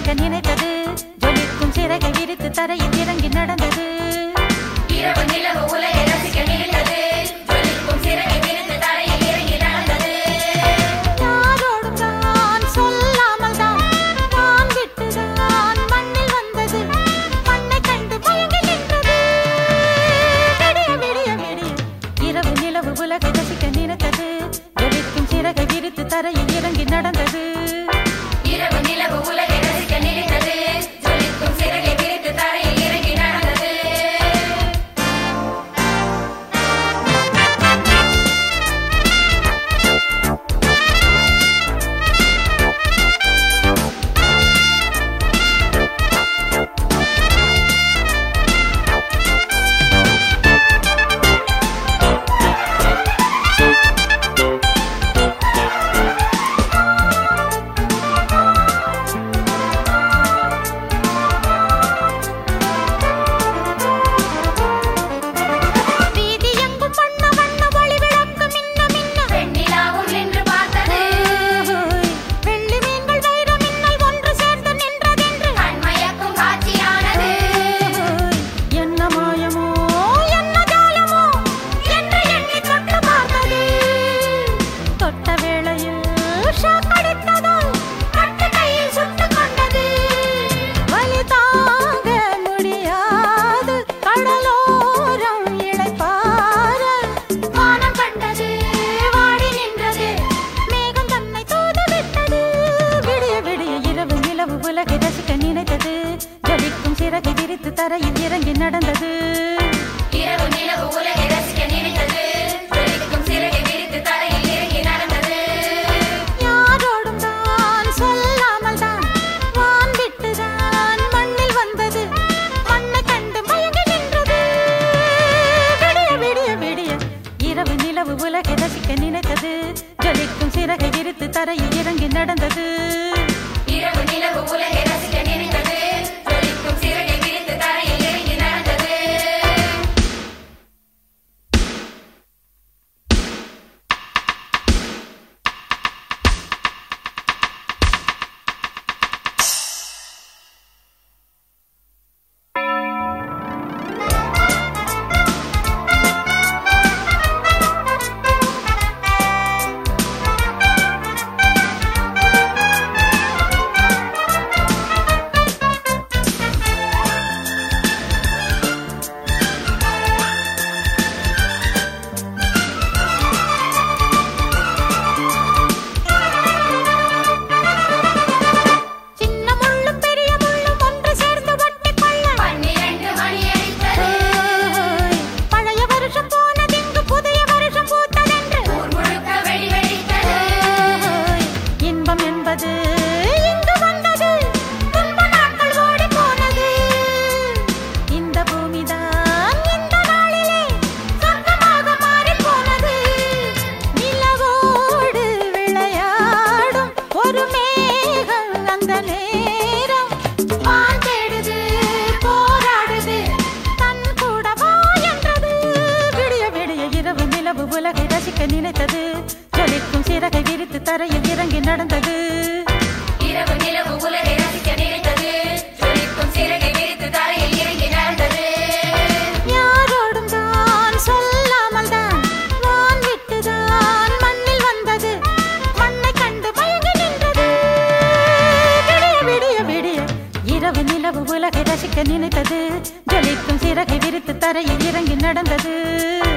ரசிக்க நினைத்தது ஜொலிக்கும் சிறகை விரித்து தரையில் இறங்கி நடந்தது இரவு நிலவு உலகை ரசிக்க நினைத்தது ஜொலிக்கும் சிறகை விரித்து தரையில் இறங்கி நடந்தது யாரோடும் தான் சொல்லாமல் தான் நான் விட்டுதான் மண்ணில் வந்தது மண்ணை கண்டு மயங்கி நின்றது விடிய விடிய விடிய இரவு நிலவு உலகை ரசிக்க நினைத்தது ஜொலிக்கும் சிறகை விரித்து தரையில் இறங்கி நடந்தது இரவு நிலவு உலகை ரசிக்க நினைத்தது ஜொலிக்கும் சிறகை விரித்து தரையில் இறங்கி நடந்தது வீதி எங்கும் வண்ண வண்ண ஒளி விளக்கு மின்ன மின்ன வெண்ணிலாவும் நின்று பார்த்தது ஓய், வெள்ளி மீன்கள் வைர மின்னல் ஒன்று சேர்ந்து நின்றதென்று கண்மயக்கும் காட்சியானது ஓய், என்ன மாயமோ என்ன ஜாலமோ என்று எண்ணி தொட்டு பார்த்தது தொட்ட வேளையில் ஷாக் அடித்ததோ கட்டு கையில் சுட்டுக் கொண்டது வலி தாங்க முடியாது கடலோரம் இளைப்பாற வானம் கண்டது வாடி நின்றது மேகம் தன்னை தூது விட்டது விடிய விடிய இரவு நிலவு உலகை ரசிக்க நினைத்தது ஜலிக்கும் சிறகை விரித்து தரையில் இறங்கி நடந்தது இரவு நிலவு உலகை ரசிக்க நினைத்தது ஜொலிக்கும் சிறகை விரித்து தரையில் இறங்கி நடந்தது யாரோடும் தான் சொல்லாமல் தான் வான் விட்டு தான் மண்ணில் வந்தது மண்ணை கண்டு மயங்கி நின்றது விடிய விடிய விடிய இரவு நிலவு உலகை ரசிக்க நினைத்தது ஜொலிக்கும் சிறகை விரித்து தரையில் இறங்கி நடந்தது இரவு நிலவு உலகை ரசிக்க நினைத்தது ஜொலிக்கும் சிறகை விரித்து தரையில் இறங்கி நடந்தது சின்ன முள்ளும் பெரிய முள்ளும் ஒன்று சேர்ந்து ஒட்டிக்கொள்ள பன்னிரண்டு மணி அடித்தது ஓய், பழைய வருஷம் போனதிங்கு புதிய வருஷம் பூத்ததென்று ஊர் முழுக்க வெடி வெடித்தது ஓய், இன்பம் என்பது இங்கு வந்தது துன்ப நாட்கள் ஓடி போனது இந்த பூமிதான் இந்த நாளிலே சொர்க்கமாக மாறிப் போனது நிலவோடு விளையாடும் ஒரு மேகம் அந்த நேரம் வான் தேடுது போராடுது தன் கூட வா என்றது விடிய விடிய இரவு நிலவு உலகை ரசிக்க நினைத்தது ஜொலிக்கும் சிறகை விரித்து தரையில் இறங்கி நடந்தது இரவு நிலவு உலகை ரசிக்க நினைத்தது ஜொலிக்கும் சிறகை விரித்து தரையில் இறங்கி நடந்தது யாரோடும் தான் சொல்லாமல் தான் வான் விட்டு தான் மண்ணில் வந்தது மண்ணை கண்டு மயங்கி நின்றது விடிய விடிய விடிய இரவு நிலவு உலகை ரசிக்க நினைத்தது ஜொலிக்கும் சிறகை விரித்து தரையில் இறங்கி நடந்தது